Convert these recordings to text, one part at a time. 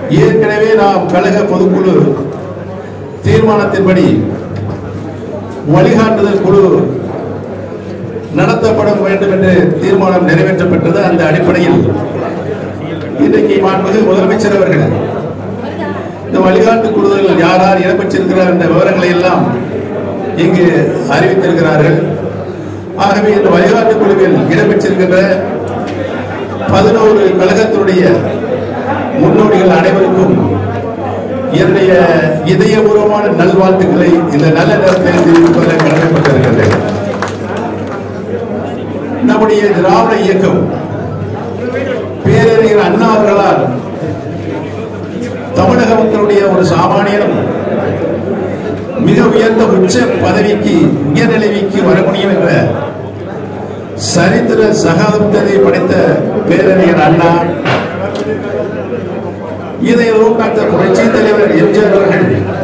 ஏற்கனவே நாம் கழக பொதுக்குழு தீர்மானத்தின்படி வழிகாட்டுதல் குழு நடத்தப்பட வேண்டும் என்று தீர்மானம் நிறைவேற்றப்பட்டது அந்த அடிப்படையில் இன்றைக்கு மாண்புமிகு முதலமைச்சர் அவர்கள் இந்த வழிகாட்டு குழுவில் யார் யார் இடம்பெற்றிருக்கிறார் என்ற விவரங்களை எல்லாம் இங்கு அறிவித்திருக்கிறார்கள் ஆகவே இந்த வழிகாட்டு குழுவில் இடம்பெற்றிருக்கின்ற பதினோரு கழகத்தினுடைய முன்னோடிகள் அனைவருக்கும் என்னுடைய இதயபூர்வமான நல்வாழ்த்துக்களை இந்த நல்ல நேரத்தில் தெரிவிப்பதை கடமைப்பட்டிருக்கின்றேன் நம்முடைய திராவிட இயக்கம் பேரறிஞர் அண்ணா அவர்களால் தமிழக மக்களுடைய ஒரு சாமானியனும் மிக உயர்ந்த உச்ச பதவிக்கு உயர்நிலைவிக்கு வர முடியும் என்ற சரித்திர சகாப்தத்தை படைத்த பேரறிஞர் அண்ணா இதை டாக்டர் புரட்சி தலைவர் எம்ஜிஆர் அவர்கள்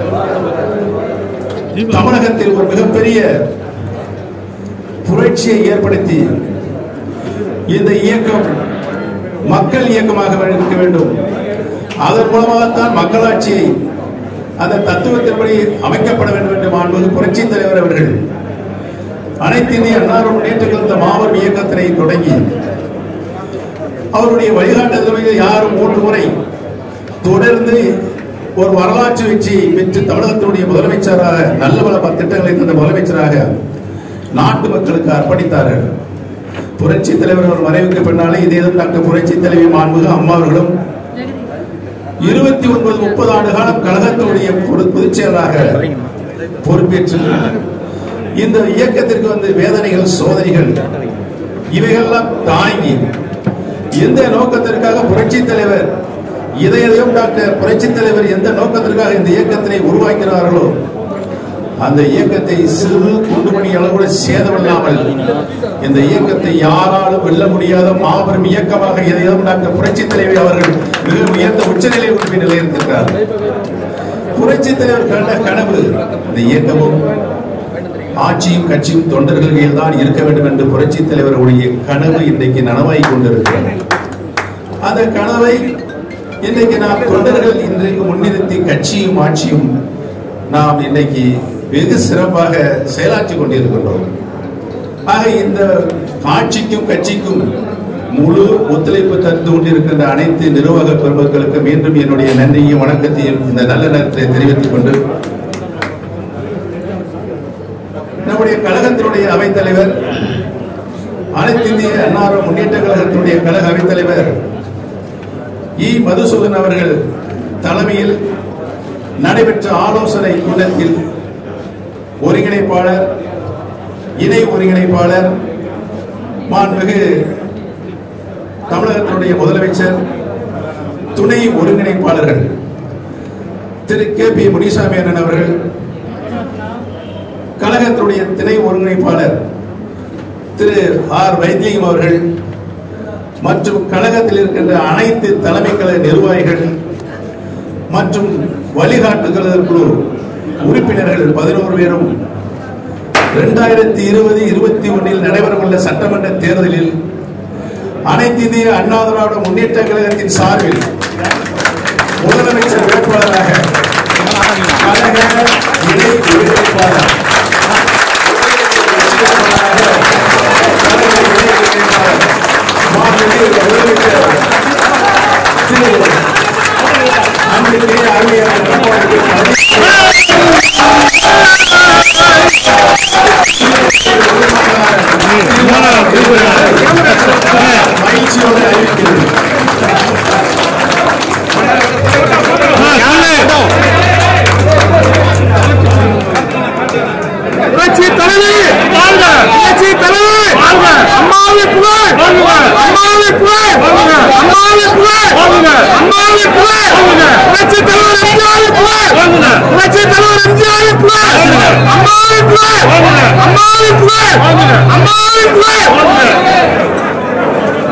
தமிழகத்தில் ஒரு மிகப்பெரிய புரட்சியை ஏற்படுத்தி இந்த இயக்கம் மக்கள் இயக்கமாக இருக்க வேண்டும் அதன் மூலமாகத்தான் மக்களாட்சியை அந்த தத்துவத்தின்படி அமைக்கப்பட வேண்டும் என்று மாண்பது புரட்சி தலைவர் அவர்கள் அனைத்து இந்திய அண்ணா முன்னேற்ற கழக மாபெரும் இயக்கத்தினை தொடங்கி அவருடைய வழிகாட்டுதல் யாரும் மூன்று முறை தொடர்ந்து ஒரு வரலாற்று வெற்றி பெற்று தமிழகத்தினுடைய முதலமைச்சராக நல்ல பல திட்டங்களை தந்த முதலமைச்சராக நாட்டு மக்களுக்கு அர்ப்பணித்தார்கள் புரட்சி தலைவர் அவர் மறைவுக்கு பின்னாலே இதே டாக்டர் புரட்சி தலைவி மாண்புக அம்மா அவர்களும் இருபத்தி ஒன்பது முப்பது ஆண்டு காலம் கழகத்தினுடைய பொது- பொதுச் செயலராக பொறுப்பேற்று இந்த இயக்கத்திற்கு வந்து வேதனைகள் சோதனைகள் இவைகள்லாம் தாங்கி எந்த நோக்கத்திற்காக புரட்சி தலைவர் இதையதையும் டாக்டர் புரட்சி தலைவர் எந்த நோக்கத்திற்காக இந்த இயக்கத்தினை உருவாக்கினார்களோ அந்த இயக்கத்தை சிறு குண்டுமணி அளவோடு சேதமில்லாமல் இந்த இயக்கத்தை யாராலும் வெல்ல முடியாத மாபெரும் இயக்கமாக இதையும் டாக்டர் புரட்சி தலைவர் அவர்கள் மிக உயர்ந்த உச்சநிலை உறுப்பி நிலையிருக்கிறார் புரட்சி தலைவர் கண்ட கனவு இந்த இயக்கமும் ஆட்சியும் கட்சியும் தொண்டர்கள் கையில் தான் இருக்க வேண்டும் என்று புரட்சி தலைவருடைய கனவு இன்றைக்கு நனவாய் கொண்டிருக்கிறது அந்த கனவை இன்றைக்கு நாம் தொண்டர்கள் இன்றைக்கு முன்னிறுத்தி கட்சியும் ஆட்சியும் நாம் இன்னைக்கு வெகு சிறப்பாக செயலாற்றி கொண்டிருக்கின்றோம் ஆக இந்த ஆட்சிக்கும் கட்சிக்கும் முழு ஒத்துழைப்பு தந்து கொண்டிருக்கின்ற அனைத்து நிர்வாக பெருமக்களுக்கு மீண்டும் என்னுடைய நன்றியும் வணக்கத்தையும் இந்த நல்ல நேரத்தை தெரிவித்துக் கொண்டு நம்முடைய கழகத்தினுடைய அவைத்தலைவர் அனைத்து இந்திய அன்னார முன்னேற்ற கழகத்தினுடைய கழக அவைத்தலைவர் இ மதுசூதன் அவர்கள் தலைமையில் நடைபெற்ற ஆலோசனை கூட்டத்தில் ஒருங்கிணைப்பாளர் இணை ஒருங்கிணைப்பாளர் மாண்புமிகு தமிழகத்தினுடைய முதலமைச்சர் துணை ஒருங்கிணைப்பாளர்கள் திரு கே பி முனிசாமி அண்ணன் அவர்கள் கழகத்தினுடைய துணை ஒருங்கிணைப்பாளர் திரு ஆர் வைத்திலிங்கம் அவர்கள் மற்றும் கழகத்தில் இருக்கின்ற அனைத்து தலைமை கழக நிர்வாகிகள் மற்றும் வழிகாட்டுதல் குழு உறுப்பினர்கள் பதினோரு பேரும் இரண்டாயிரத்தி இருபது இருபத்தி ஒன்னில் நடைபெறவுள்ள சட்டமன்ற தேர்தலில் அனைத்து இந்திய அண்ணா திராவிட முன்னேற்ற கழகத்தின் சார்பில் முதலமைச்சர் வேட்பாளராக கழக இணை ஒருங்கிணைப்பாளர் மாண்புமிகு முதலமைச்சர் திரு அன்பிற்குரிய அருமையான எடப்பாடி பழனிசாமி மகிழ்ச்சியோடு அறிவிக்கிறது புரட்சி தலைவி வாழ்க புரட்சி தலைவி வாழ்க அம்மாவி புகழ் வாழ்க அம்மாவி புகழ் வாழ்க அம்மாவி புகழ் வாழ்க அம்மாவி புகழ் வாழ்க புரட்சி தலைவர் எம்ஜிஆர் புகழ் வாழ்க புரட்சி தலைவர் எம்ஜிஆர் புகழ் அம்மாவி புகழ் வாழ்க அம்மாவி புகழ் வாழ்க அம்மாவி புகழ் வாழ்க